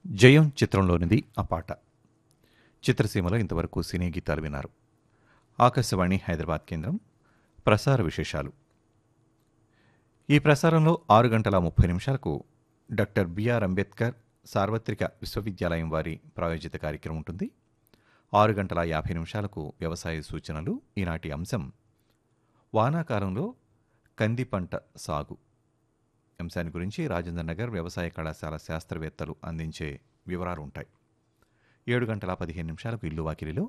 జయం చిత్రంలోనిది ఆ పాట చిత్రసీమలో ఇంతవరకు సినీ గీతాలు విన్నారు ఆకాశవాణి హైదరాబాద్ కేంద్రం ప్రసార విశేషాలు ఈ ప్రసారంలో ఆరు గంటల ముప్పై నిమిషాలకు డాక్టర్ బిఆర్ అంబేద్కర్ సార్వత్రిక విశ్వవిద్యాలయం వారి ప్రాయోజిత కార్యక్రమం ఉంటుంది ఆరు గంటల యాభై నిమిషాలకు వ్యవసాయ సూచనలు ఈనాటి అంశం వానాకాలంలో కంది పంట సాగు అంశాన్ని గురించి రాజేంద్ర నగర్ వ్యవసాయ కళాశాల శాస్త్రవేత్తలు అందించే వివరాలు ఉంటాయి ఏడు గంటల పదిహేను నిమిషాలకు ఇల్లు వాకిలిలో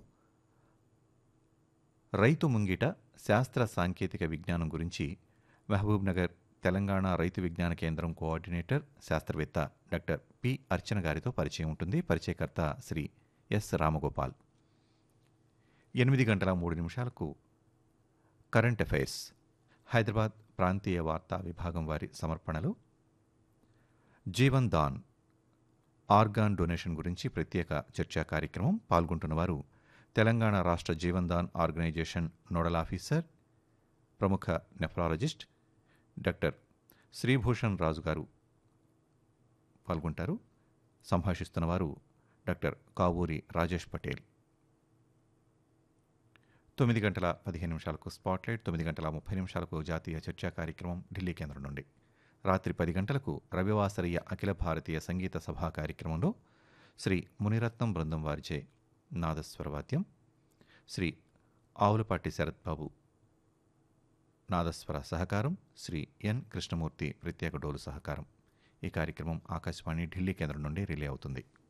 రైతు ముంగిట శాస్త్ర సాంకేతిక విజ్ఞానం గురించి మహబూబ్ నగర్ తెలంగాణ రైతు విజ్ఞాన కేంద్రం కోఆర్డినేటర్ శాస్త్రవేత్త డాక్టర్ పి అర్చన గారితో పరిచయం ఉంటుంది పరిచయకర్త శ్రీ ఎస్ రామగోపాల్ ఎనిమిది గంటల మూడు నిమిషాలకు కరెంట్ అఫైర్స్ హైదరాబాద్ ప్రాంతీయ వార్తా విభాగం వారి సమర్పణలు జీవన్ దాన్ ఆర్గాన్ డొనేషన్ గురించి ప్రత్యేక చర్చా కార్యక్రమం పాల్గొంటున్నవారు తెలంగాణ రాష్ట్ర Jeevan Daan organisation nodal officer ప్రముఖ నెఫ్రాలజిస్ట్ డాక్టర్ శ్రీభూషణ్ రాజు గారు పాల్గొంటారు సంభాషిస్తున్నవారు డాక్టర్ కావూరి రాజేష్ పటేల్ తొమ్మిది గంటల పదిహేను నిమిషాలకు స్పాట్లైట్ తొమ్మిది గంటల ముప్పై నిమిషాలకు జాతీయ చర్చా కార్యక్రమం ఢిల్లీ కేంద్రం నుండి రాత్రి పది గంటలకు రవివాసరీయ అఖిల భారతీయ సంగీత సభా కార్యక్రమంలో శ్రీ మునిరత్నం బృందం వారిచే నాదస్వరవాద్యం శ్రీ ఆవులపాటి శరత్ బాబు నాదస్వర సహకారం శ్రీ ఎన్ కృష్ణమూర్తి ప్రత్యేక డోలు సహకారం ఈ కార్యక్రమం ఆకాశవాణి ఢిల్లీ కేంద్రం నుండి రిలే అవుతుంది